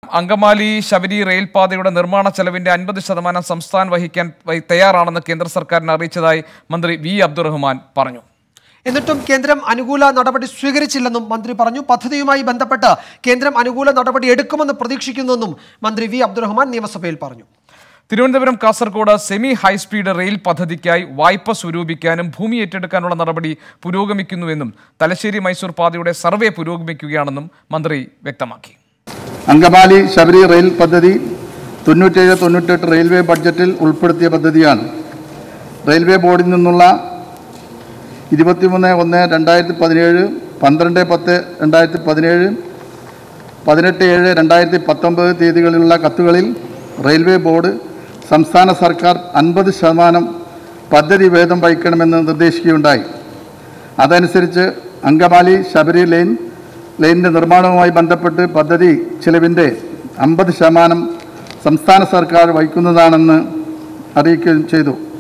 അങ്കമാലി ശബരി റെയിൽപാതയുടെ നിർമ്മാണ ചെലവിന്റെ അൻപത് ശതമാനം സംസ്ഥാനം വഹിക്കാൻ വഹി- തയ്യാറാണെന്ന് കേന്ദ്ര സർക്കാരിനെ അറിയിച്ചതായി മന്ത്രി വി അബ്ദുറഹ്മാൻ പറഞ്ഞു എന്നിട്ടും കേന്ദ്രം അനുകൂല നടപടി സ്വീകരിച്ചില്ലെന്നും മന്ത്രി പറഞ്ഞു പദ്ധതിയുമായി ബന്ധപ്പെട്ട് കേന്ദ്രം അനുകൂല നടപടി എടുക്കുമെന്ന് പ്രതീക്ഷിക്കുന്നുവെന്നും മന്ത്രി വി അബ്ദുറഹ്മാൻ നിയമസഭയിൽ പറഞ്ഞു Thiruvananthapuram Kasaragod semi high speed rail പദ്ധതിക്കായി വായ്പ സ്വരൂപിക്കാനും ഭൂമി ഏറ്റെടുക്കാനുള്ള നടപടി പുരോഗമിക്കുന്നുവെന്നും തലശ്ശേരി മൈസൂർ പാതയുടെ സർവേ പുരോഗമിക്കുകയാണെന്നും മന്ത്രി വ്യക്തമാക്കി അങ്കമാലി ശബരി റെയിൽ പദ്ധതി തൊണ്ണൂറ്റേഴ് തൊണ്ണൂറ്റെട്ട് റെയിൽവേ ബഡ്ജറ്റിൽ ഉൾപ്പെടുത്തിയ പദ്ധതിയാണ് റെയിൽവേ ബോർഡിൽ നിന്നുള്ള ഇരുപത്തിമൂന്ന് ഒന്ന് രണ്ടായിരത്തി പതിനേഴ് പന്ത്രണ്ട് പത്ത് രണ്ടായിരത്തി പതിനേഴ് പതിനെട്ട് ഏഴ് രണ്ടായിരത്തി പത്തൊമ്പത് തീയതികളിലുള്ള കത്തുകളിൽ റെയിൽവേ ബോർഡ് സംസ്ഥാന സർക്കാർ അൻപത് ശതമാനം പദ്ധതി വേദം വഹിക്കണമെന്ന് നിർദ്ദേശിക്കുകയുണ്ടായി അതനുസരിച്ച് അങ്കമാലി ശബരി ലൈൻ ലൈനിൻ്റെ നിർമ്മാണവുമായി ബന്ധപ്പെട്ട് പദ്ധതി ചിലവിൻ്റെ അമ്പത് ശതമാനം സംസ്ഥാന സർക്കാർ വഹിക്കുന്നതാണെന്ന് അറിയിക്കുകയും ചെയ്തു